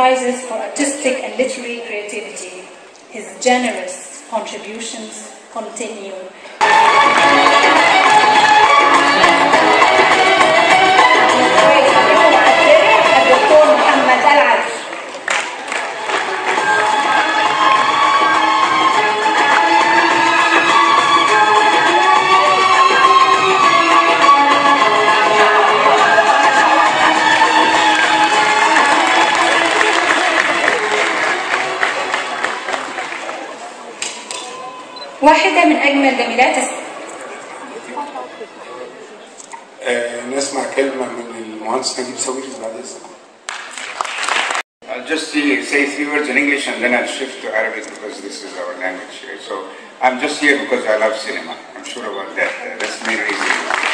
prizes for artistic and literary creativity. His generous contributions continue. الدكتور محمد العدل واحدة من أجمل جميلات الس- آه، نسمع كلمة من المهندس نجيب ساويرس بعد إذنك I'll just say, say three words in English and then I'll shift to Arabic because this is our language here. So I'm just here because I love cinema. I'm sure about that. Uh, That's the main reason.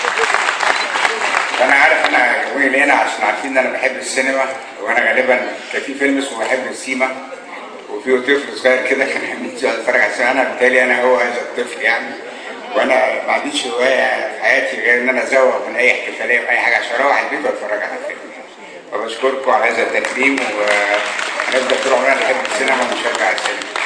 أنا عارف أنا جايين هنا عشان عارفين إن أنا بحب السينما وأنا غالبا كان في فيلم اسمه بحب السيما وفي طفل صغير كده كان بيجي يتفرج على السينما أنا بالتالي أنا هو هذا الطفل يعني وأنا ما عنديش هواية في حياتي غير إن أنا أزوق من أي احتفالية وأي حاجة عشان أروح البيت وأتفرج على فيلم. فبشكركم على هذا التكريم ونبدا طول عمرنا نحب السينما ونشجع السينما